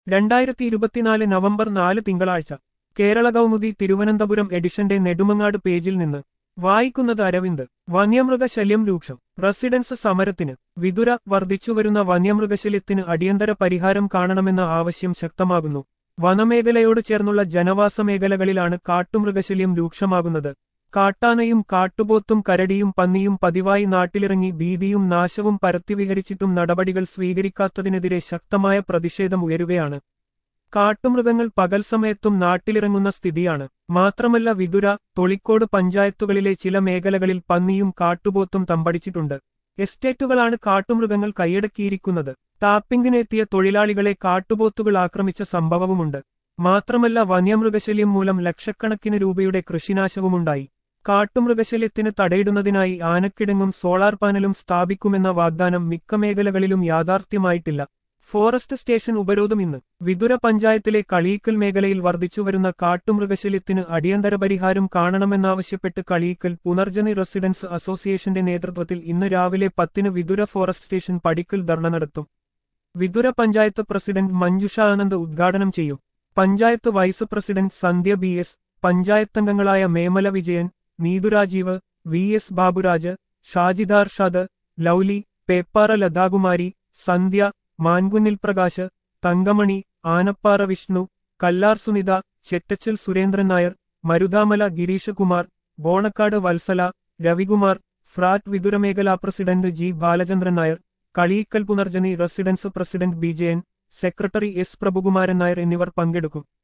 രണ്ടായിരത്തി ഇരുപത്തിനാല് നവംബർ നാല് തിങ്കളാഴ്ച കേരള കൗമുദി തിരുവനന്തപുരം എഡിഷന്റെ നെടുമങ്ങാട് പേജിൽ നിന്ന് വായിക്കുന്നത് അരവിന്ദ് വന്യമൃഗശല്യം രൂക്ഷം റെസിഡൻസ് സമരത്തിന് വിതുര വർദ്ധിച്ചുവരുന്ന വന്യമൃഗശല്യത്തിന് അടിയന്തര പരിഹാരം കാണണമെന്ന ആവശ്യം ശക്തമാകുന്നു വനമേഖലയോട് ചേർന്നുള്ള ജനവാസ മേഖലകളിലാണ് കാട്ടുമൃഗശല്യം രൂക്ഷമാകുന്നത് കാട്ടാനയും കാട്ടുപോത്തും കരടിയും പന്നിയും പതിവായി നാട്ടിലിറങ്ങി ഭീതിയും നാശവും പരത്തിവിഹരിച്ചിട്ടും നടപടികൾ സ്വീകരിക്കാത്തതിനെതിരെ ശക്തമായ പ്രതിഷേധം ഉയരുകയാണ് കാട്ടുമൃഗങ്ങൾ പകൽ സമയത്തും നാട്ടിലിറങ്ങുന്ന സ്ഥിതിയാണ് മാത്രമല്ല വിതുര തൊളിക്കോട് പഞ്ചായത്തുകളിലെ ചില മേഖലകളിൽ പന്നിയും കാട്ടുപോത്തും തമ്പടിച്ചിട്ടുണ്ട് എസ്റ്റേറ്റുകളാണ് കാട്ടുമൃഗങ്ങൾ കൈയടക്കിയിരിക്കുന്നത് ടാപ്പിംഗിനെത്തിയ തൊഴിലാളികളെ കാട്ടുപോത്തുകൾ ആക്രമിച്ച സംഭവവുമുണ്ട് മാത്രമല്ല വന്യമൃഗശല്യം മൂലം ലക്ഷക്കണക്കിന് രൂപയുടെ കൃഷിനാശവുമുണ്ടായി കാട്ടുമൃഗശല്യത്തിന് തടയിടുന്നതിനായി ആനക്കിടങ്ങും സോളാർ പാനലും സ്ഥാപിക്കുമെന്ന വാഗ്ദാനം മിക്ക മേഖലകളിലും യാഥാർത്ഥ്യമായിട്ടില്ല ഫോറസ്റ്റ് സ്റ്റേഷൻ ഉപരോധം ഇന്ന് വിതുര പഞ്ചായത്തിലെ കളീക്കൽ മേഖലയിൽ വർദ്ധിച്ചുവരുന്ന കാട്ടുമൃഗശല്യത്തിന് അടിയന്തര പരിഹാരം കാണണമെന്നാവശ്യപ്പെട്ട് കളീക്കൽ പുനർജനി റെസിഡൻസ് അസോസിയേഷന്റെ നേതൃത്വത്തിൽ ഇന്ന് രാവിലെ പത്തിന് വിതുര ഫോറസ്റ്റ് സ്റ്റേഷൻ പടിക്കൽ ധർണ നടത്തും വിതുര പഞ്ചായത്ത് പ്രസിഡന്റ് മഞ്ജുഷ ആനന്ദ് ഉദ്ഘാടനം ചെയ്യും panchayat vice president Sandhya B S പഞ്ചായത്തംഗങ്ങളായ മേമല വിജയൻ നീതുരാജീവ് വി എസ് ബാബുരാജ് ഷാജിദാർ ഷാദ് ലൗലി പേപ്പാറ ലതാകുമാരി സന്ധ്യ മാൻകുന്നിൽ പ്രകാശ് തങ്കമണി ആനപ്പാറ വിഷ്ണു കല്ലാർ സുനിത ചെറ്റച്ചൽ സുരേന്ദ്രൻ നായർ മരുതാമല ഗിരീഷ് കുമാർ ബോണക്കാട് വത്സല രവികുമാർ ഫ്രാറ്റ് വിതുരമേഖലാ president G Balachandran Nair Kaleekkal Punarjani residents president B Jayan secretary S Prabhukumaran Nair എന്നിവർ പങ്കെടുക്കും